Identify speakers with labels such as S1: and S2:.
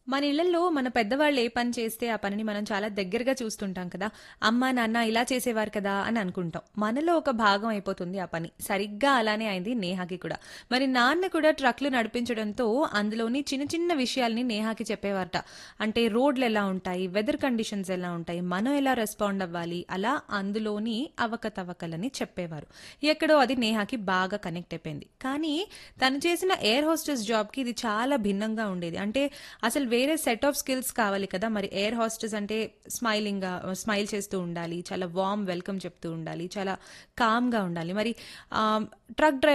S1: మన ఇళ్లలో మన పెద్దవాళ్ళు ఏ పని చేస్తే ఆ పనిని మనం చాలా దగ్గరగా చూస్తుంటాం కదా అమ్మ నాన్న ఇలా చేసేవారు కదా అని అనుకుంటాం మనలో ఒక భాగం అయిపోతుంది ఆ పని సరిగ్గా అలానే అయింది నేహాకి కూడా మరి నాన్న కూడా ట్రక్లు నడిపించడంతో అందులోని చిన్న చిన్న విషయాల్ని నేహాకి చెప్పేవారట అంటే రోడ్లు ఎలా ఉంటాయి వెదర్ కండిషన్స్ ఎలా ఉంటాయి మనం ఎలా రెస్పాండ్ అవ్వాలి అలా అందులోని అవకతవకలని చెప్పేవారు ఎక్కడో అది నేహాకి బాగా కనెక్ట్ అయిపోయింది కానీ తను చేసిన ఎయిర్ హోస్టెస్ జాబ్కి ఇది చాలా భిన్నంగా ఉండేది అంటే అసలు వేరే సెట్ ఆఫ్ స్కిల్స్ కావాలి కదా మరి ఎయిర్ హాస్టెస్ అంటే స్మైలింగ్ గా స్మైల్ చేస్తూ ఉండాలి చాలా వార్మ్ వెల్కమ్ చెప్తూ ఉండాలి చాలా కామ్ గా ఉండాలి మరి ట్రక్ డ్రైవర్